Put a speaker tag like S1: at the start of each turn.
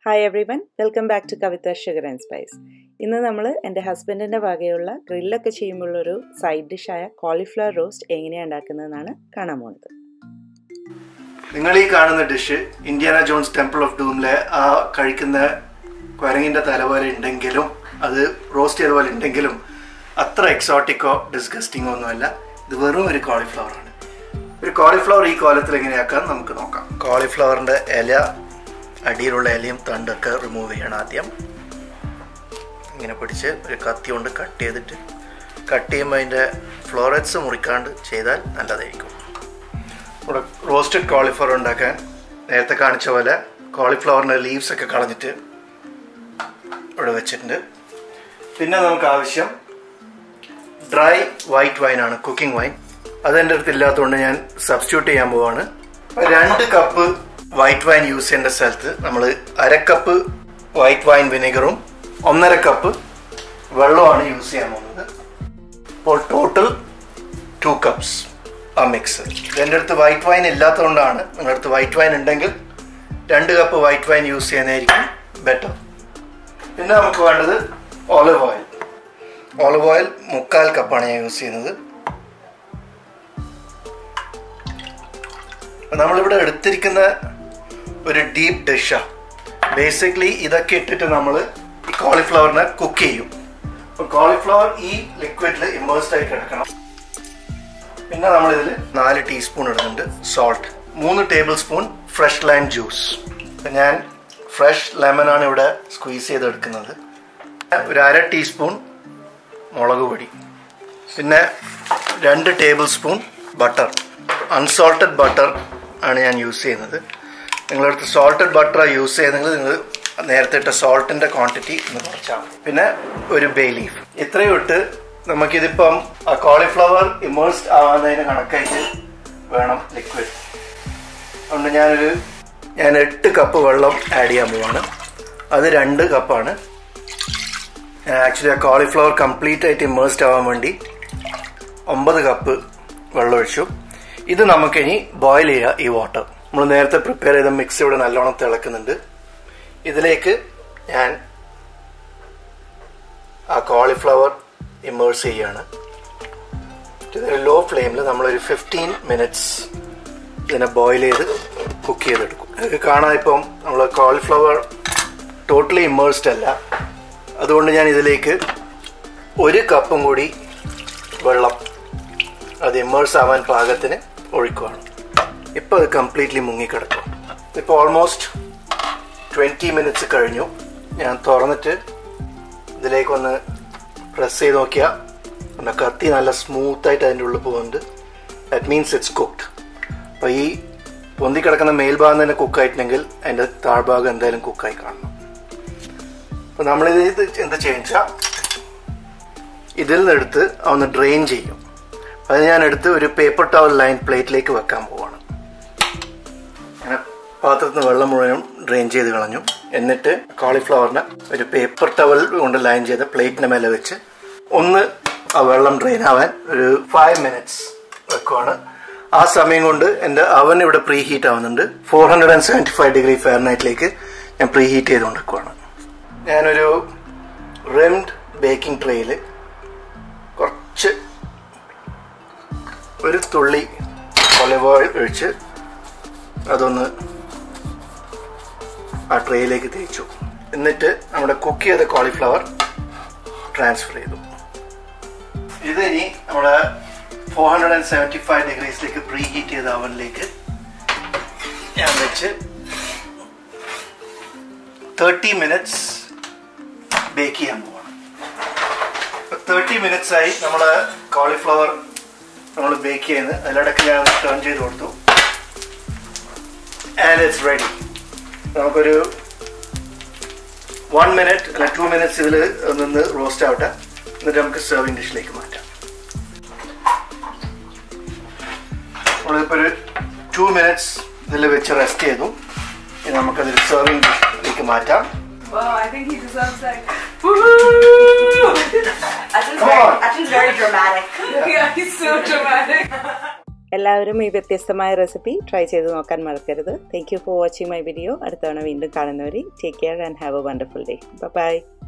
S1: Hi everyone welcome back to Kavitha sugar and spice ഇന്ന് നമ്മൾ എൻ്റെ ഹസ്ബൻഡിൻ്റെ വകയുള്ള ഗ്രില്ലൊക്കെ ചെയ്യുമ്പോഴൊരു സൈഡ് ഡിഷായ കോളിഫ്ലവർ റോസ്റ്റ് എങ്ങനെയാണ് ഉണ്ടാക്കുന്നതെന്നാണ് കാണാൻ പോകുന്നത്
S2: നിങ്ങൾ ഈ കാണുന്ന dish Indiana Jones temple of ഡൂമിലെ ആ കഴിക്കുന്ന കുരങ്ങിൻ്റെ തല പോലെ ഉണ്ടെങ്കിലും അത് റോസ്റ്റ് ചെയ്ത പോലെ ഉണ്ടെങ്കിലും അത്ര എക്സോട്ടിക്കോ ഡിസ്ഗസ്റ്റിങ്ങോ ഒന്നുമല്ല ഇത് വെറും ഒരു കോളിഫ്ലവർ ആണ് ഒരു കോളിഫ്ലവർ ഈ കോലത്തിൽ എങ്ങനെയാക്കാൻ നമുക്ക് നോക്കാം കോളിഫ്ലവറിൻ്റെ ഇല അടിയിലുള്ള ഇലയും തണ്ടൊക്കെ റിമൂവ് ചെയ്യണം ആദ്യം ഇങ്ങനെ പിടിച്ച് ഒരു കത്തി കൊണ്ട് കട്ട് ചെയ്തിട്ട് കട്ട് ചെയ്യുമ്പോൾ അതിൻ്റെ ഫ്ലോററ്റ്സ് മുറിക്കാണ്ട് ചെയ്താൽ നല്ലതായിരിക്കും ഇവിടെ റോസ്റ്റഡ് കോളിഫ്ലവർ ഉണ്ടാക്കാൻ നേരത്തെ കാണിച്ച പോലെ കോളിഫ്ലവറിൻ്റെ ലീവ്സ് ഒക്കെ കളഞ്ഞിട്ട് ഇവിടെ വെച്ചിട്ടുണ്ട് പിന്നെ നമുക്ക് ആവശ്യം ഡ്രൈ വൈറ്റ് വൈൻ ആണ് കുക്കിംഗ് വൈൻ അത് എൻ്റെ അടുത്ത് ഇല്ലാത്തതുകൊണ്ട് ഞാൻ സബ്സ്റ്റിറ്റ്യൂട്ട് ചെയ്യാൻ പോവാണ് രണ്ട് കപ്പ് വൈറ്റ് വൈൻ യൂസ് ചെയ്യേണ്ട സ്ഥലത്ത് നമ്മൾ അര കപ്പ് വൈറ്റ് വൈൻ വിനെഗറും ഒന്നര കപ്പ് വെള്ളമാണ് യൂസ് ചെയ്യാൻ പോകുന്നത് അപ്പോൾ ടോട്ടൽ ടു കപ്സ് ആ മിക്സ് എൻ്റെ അടുത്ത് വൈറ്റ് വൈൻ ഇല്ലാത്തതുകൊണ്ടാണ് നിങ്ങളുടെ അടുത്ത് വൈറ്റ് വൈൻ ഉണ്ടെങ്കിൽ രണ്ട് കപ്പ് വൈറ്റ് വൈൻ യൂസ് ചെയ്യുന്നതായിരിക്കും ബെറ്റർ പിന്നെ നമുക്ക് വേണ്ടത് ഓലിവ് ഓയിൽ ഓലിവ് ഓയിൽ മുക്കാൽ കപ്പാണ് ഞാൻ യൂസ് ചെയ്യുന്നത് നമ്മളിവിടെ എടുത്തിരിക്കുന്ന ഒരു ഡീപ്പ് ഡിഷാണ് ബേസിക്കലി ഇതൊക്കെ ഇട്ടിട്ട് നമ്മൾ ഈ കോളിഫ്ലവറിനെ കുക്ക് ചെയ്യും അപ്പോൾ കോളിഫ്ലവർ ഈ ലിക്വിഡിൽ ഇമേഴ്സ്ഡ് ആയി കിടക്കണം പിന്നെ നമ്മളിതിൽ നാല് ടീസ്പൂൺ ഇടുന്നുണ്ട് സോൾട്ട് മൂന്ന് tablespoon fresh lime juice ഞാൻ ഫ്രഷ് ലെമനാണ് ഇവിടെ സ്ക്വീസ് ചെയ്തെടുക്കുന്നത് ഒരു അര ടീസ്പൂൺ മുളക് പൊടി പിന്നെ രണ്ട് tablespoon butter unsalted butter ആണ് ഞാൻ യൂസ് ചെയ്യുന്നത് നിങ്ങളടുത്ത് സോൾട്ടഡ് ബട്ടർ യൂസ് ചെയ്യുന്നെങ്കിൽ നിങ്ങൾ നേരത്തെ ഇട്ട സോൾട്ടിൻ്റെ ക്വാണ്ടിറ്റി ഒന്ന് കുറച്ചാൽ മതി പിന്നെ ഒരു ബേ ലീഫ് ഇത്രയും ഇട്ട് നമുക്കിതിപ്പം ആ കോളിഫ്ലവർ ഇമേഴ്സ്ഡ് ആവുന്നതിന് കണക്കായിട്ട് വേണം ലിക്വിഡ് അതുകൊണ്ട് ഞാനൊരു ഞാൻ എട്ട് കപ്പ് വെള്ളം ആഡ് ചെയ്യാൻ പോവാണ് അത് രണ്ട് കപ്പാണ് ഞാൻ ആക്ച്വലി ആ കോളിഫ്ലവർ കംപ്ലീറ്റ് ആയിട്ട് ഇമേഴ്സ്ഡ് ആവാൻ വേണ്ടി ഒമ്പത് കപ്പ് വെള്ളം ഒഴിച്ചു ഇത് നമുക്കിനി ബോയിൽ ചെയ്യുക ഈ വാട്ടർ നമ്മൾ നേരത്തെ പ്രിപ്പയർ ചെയ്ത മിക്സ് ഇവിടെ നല്ലോണം തിളക്കുന്നുണ്ട് ഇതിലേക്ക് ഞാൻ ആ കോളിഫ്ലവർ ഇമേഴ്സ് ചെയ്യാണ് ഇതൊരു ലോ ഫ്ലെയിമിൽ നമ്മളൊരു ഫിഫ്റ്റീൻ മിനിറ്റ്സ് ഇതിനെ ബോയിൽ ചെയ്ത് കുക്ക് ചെയ്തെടുക്കും ഇത് കാണാൻ ഇപ്പം നമ്മൾ കോളിഫ്ലവർ ടോട്ടലി ഇമേഴ്സ്ഡ് അല്ല അതുകൊണ്ട് ഞാൻ ഇതിലേക്ക് ഒരു കപ്പും കൂടി വെള്ളം അത് ഇമേഴ്സ് ആവാൻ പാകത്തിന് ഒഴിക്കുവാണ് ഇപ്പോൾ അത് കംപ്ലീറ്റ്ലി മുങ്ങിക്കിടക്കും ഇപ്പോൾ ഓൾമോസ്റ്റ് ട്വൻറ്റി മിനിറ്റ്സ് കഴിഞ്ഞു ഞാൻ തുറന്നിട്ട് ഇതിലേക്കൊന്ന് പ്രസ് ചെയ്ത് നോക്കിയാൽ എൻ്റെ കത്തി നല്ല സ്മൂത്തായിട്ട് അതിൻ്റെ ഉള്ളിൽ പോകുന്നുണ്ട് ദാറ്റ് മീൻസ് ഇറ്റ്സ് കുക്ക്ഡ് അപ്പോൾ ഈ പൊന്തിക്കിടക്കുന്ന മേൽഭാഗം തന്നെ കുക്കായിട്ടുണ്ടെങ്കിൽ അതിൻ്റെ താഴ്ഭാഗം എന്തായാലും കുക്കായി കാണണം അപ്പോൾ നമ്മളിത് ഇത് എന്താ ചെയ്യുക ഇതിൽ നിന്നെടുത്ത് ഒന്ന് ഡ്രെയിൻ ചെയ്യും അത് ഞാൻ എടുത്ത് ഒരു പേപ്പർ ടവൽ ലൈൻ പ്ലേറ്റിലേക്ക് വെക്കാൻ പോവാണ് അങ്ങനെ പാത്രത്തിൽ നിന്ന് വെള്ളം മുഴുവനും ഡ്രെയിൻ ചെയ്ത് കളഞ്ഞു എന്നിട്ട് കോളിഫ്ലവറിനെ ഒരു പേപ്പർ ടവൽ കൊണ്ട് ലൈൻ ചെയ്ത പ്ലേറ്റിന് മേലെ വെച്ച് ഒന്ന് ആ വെള്ളം ഡ്രെയിൻ ആവാൻ ഒരു ഫൈവ് മിനിറ്റ്സ് വെക്കുവാണ് ആ സമയം കൊണ്ട് എൻ്റെ അവൻ ഇവിടെ പ്രീ ഹീറ്റ് ആവുന്നുണ്ട് four hundred and seventy five degree ഫെയർനൈറ്റിലേക്ക് ഞാൻ പ്രീ ഹീറ്റ് ചെയ്തുകൊണ്ട് വെക്കുവാണ് ഞാനൊരു റിംഡ് ബേക്കിംഗ് ട്രേയിൽ കുറച്ച് ഒരു തുള്ളി ഒലിവ് ഓയിൽ ഒഴിച്ച് അതൊന്ന് ആ ട്രേയിലേക്ക് തേച്ചു എന്നിട്ട് നമ്മുടെ കുക്ക് ചെയ്ത കോളിഫ്ലവർ ട്രാൻസ്ഫർ ചെയ്തു ഇത് ഇനി നമ്മുടെ four hundred and seventy five ഡിഗ്രീസിലേക്ക് പ്രീ ഹീറ്റ് ചെയ്ത അവനിലേക്ക് ഞാൻ വെച്ച് തേർട്ടി മിനിറ്റ്സ് ബേക്ക് ചെയ്യാൻ പോവാണ് തേർട്ടി മിനിറ്റ്സ് ആയി നമ്മൾ കോളിഫ്ലവർ നമ്മൾ ബേക്ക് ചെയ്യുന്നത് അതിലിടയ്ക്ക് ഞാൻ ടേൺ ചെയ്ത് കൊടുത്തു ആൻഡ് ഇറ്റ്സ് റെഡി നമുക്കൊരു വൺ മിനിറ്റ് അല്ല ടു മിനിറ്റ്സ് ഇതിൽ നിന്ന് റോസ്റ്റ് ആവട്ടെ എന്നിട്ട് നമുക്ക് സെർവിങ് ഡിഷിലേക്ക് മാറ്റാം നമ്മളിപ്പോൾ ഒരു ടു മിനിറ്റ്സ് ഇതിൽ വെച്ച് റെസ്റ്റ് ചെയ്തു ഇനി നമുക്കതിൽ സെർവിങ് ഡിഷിലേക്ക് മാറ്റാം
S3: Well, I think he deserves like.
S4: Achin's
S2: Come
S4: very,
S2: on.
S4: Achin's very dramatic.
S3: yeah, he's so dramatic.
S1: എല്ലാവരും ഈ വ്യത്യസ്തമായ റെസിപ്പി ട്രൈ ചെയ്ത് നോക്കാൻ മറക്കരുത് thank you for watching my video അടുത്ത തവണ വീണ്ടും കാണുന്നവരെ take care and have a wonderful day by